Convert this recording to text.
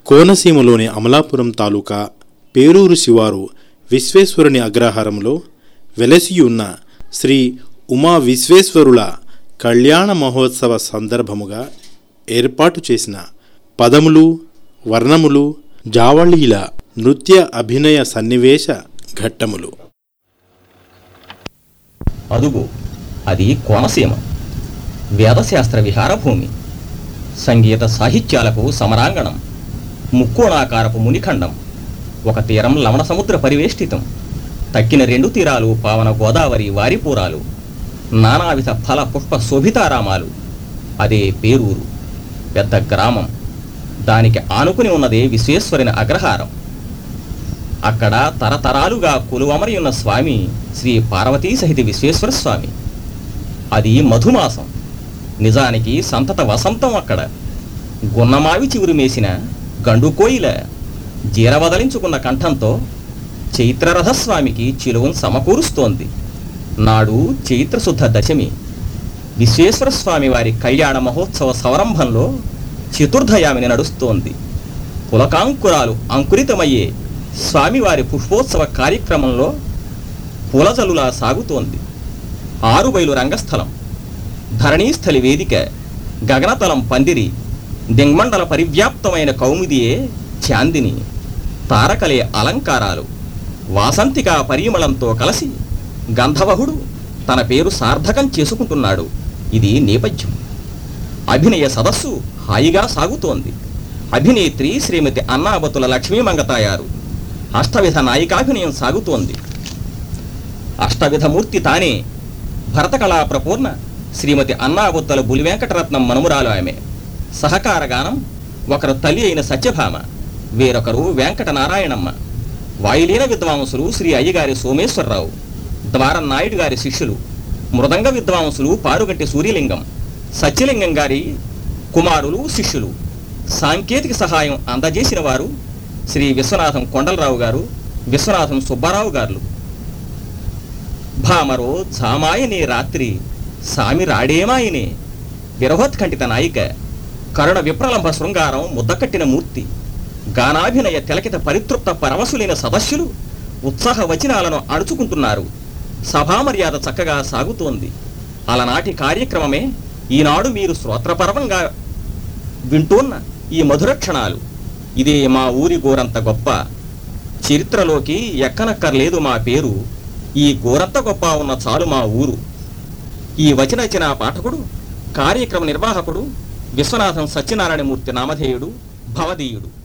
కోనసీమలోని అమలాపురం తాలూకా పేరూరు శివారు విశ్వేశ్వరుని అగ్రహారంలో వెలసియున్న శ్రీ ఉమా విశ్వేశ్వరుల కళ్యాణ మహోత్సవ సందర్భముగా ఏర్పాటు చేసిన పదములు వర్ణములు జావళీల నృత్య అభినయ సన్నివేశ ఘట్టములు అదుగో అది కోనసీమ వేదశాస్త్ర విహారభూమి సంగీత సాహిత్యాలకు సమరాంగణం ముక్కోణాకారపు మునిఖండం ఒక తీరం లవణ సముద్ర పరివేష్టితం తక్కిన రెండు తీరాలు పావన గోదావరి వారిపూరాలు నానావిధ ఫల పుష్ప శోభితారామాలు అదే పేరూరు పెద్ద గ్రామం దానికి ఆనుకుని ఉన్నదే విశ్వేశ్వరుని అగ్రహారం అక్కడ తరతరాలుగా కొలువమరి ఉన్న స్వామి శ్రీ పార్వతీ సహిత విశ్వేశ్వర స్వామి అది మధుమాసం నిజానికి సంతత వసంతం అక్కడ గున్నమావి చివురు మేసిన గండు కోయిల జీరవదలించుకున్న కంఠంతో చైత్రరథస్వామికి చిలువను సమకూరుస్తోంది నాడు చైత్రశుద్ధ దశమి విశ్వేశ్వర స్వామి వారి కళ్యాణ మహోత్సవ సంరంభంలో చతుర్థయామిని నడుస్తోంది పులకాంకురాలు అంకురితమయ్యే స్వామివారి పుష్పోత్సవ కార్యక్రమంలో పులజలులా సాగుతోంది ఆరుబైలు రంగస్థలం ధరణీస్థలి వేదిక గగనతలం పందిరి దింగ్మండల పరివ్యాప్తమైన కౌముదియే చాందిని తారకలే అలంకారాలు వాసంతికా పరిమళంతో కలిసి గంధవహుడు తన పేరు సార్థకం చేసుకుంటున్నాడు ఇది నేపథ్యం అభినయ సదస్సు హాయిగా సాగుతోంది అభినేత్రి శ్రీమతి అన్నాబతుల లక్ష్మీ మంగతాయారు అష్టవిధ నాయికాభినయం సాగుతోంది అష్టవిధమూర్తి తానే భరతకళా ప్రపూర్ణ శ్రీమతి అన్నాబుత్తల బులి వెంకటరత్నం మనుమురాలు ఆమె సహకార గానం ఒకరు తల్లి అయిన సత్యభామ వేరొకరు వెంకట నారాయణమ్మ వాయులీన విద్వాంసులు శ్రీ అయ్యగారి సోమేశ్వరరావు ద్వారం నాయుడు గారి శిష్యులు మృదంగ విద్వాంసులు పారుగంటి సూర్యలింగం సత్యలింగం గారి కుమారులు శిష్యులు సాంకేతిక సహాయం అందజేసిన వారు శ్రీ విశ్వనాథం కొండలరావు గారు విశ్వనాథం సుబ్బారావు గారు భామరో జామాయనే రాత్రి సామి రాడేమాయనే విరహోత్కంఠిత నాయిక కరుణ విప్రలంభ శృంగారం ముద్దకట్టిన మూర్తి గానాభినయ తిలకిత పరితృప్త పరవశులైన సదస్సులు ఉత్సాహ వచనాలను అణుచుకుంటున్నారు సభామర్యాద చక్కగా సాగుతోంది అలనాటి కార్యక్రమమే ఈనాడు మీరు శ్రోత్రపర్వంగా వింటూన్న ఈ మధుర క్షణాలు ఇదే మా ఊరి గోరంత గొప్ప చరిత్రలోకి ఎక్కనక్కర్లేదు మా పేరు ఈ గోరంత గొప్ప ఉన్న చాలు మా ఊరు ఈ వచనచిన పాఠకుడు కార్యక్రమ నిర్వాహకుడు విశ్వనాథం సత్యనారాయణమూర్తి నామధేయుడు భవదీయుడు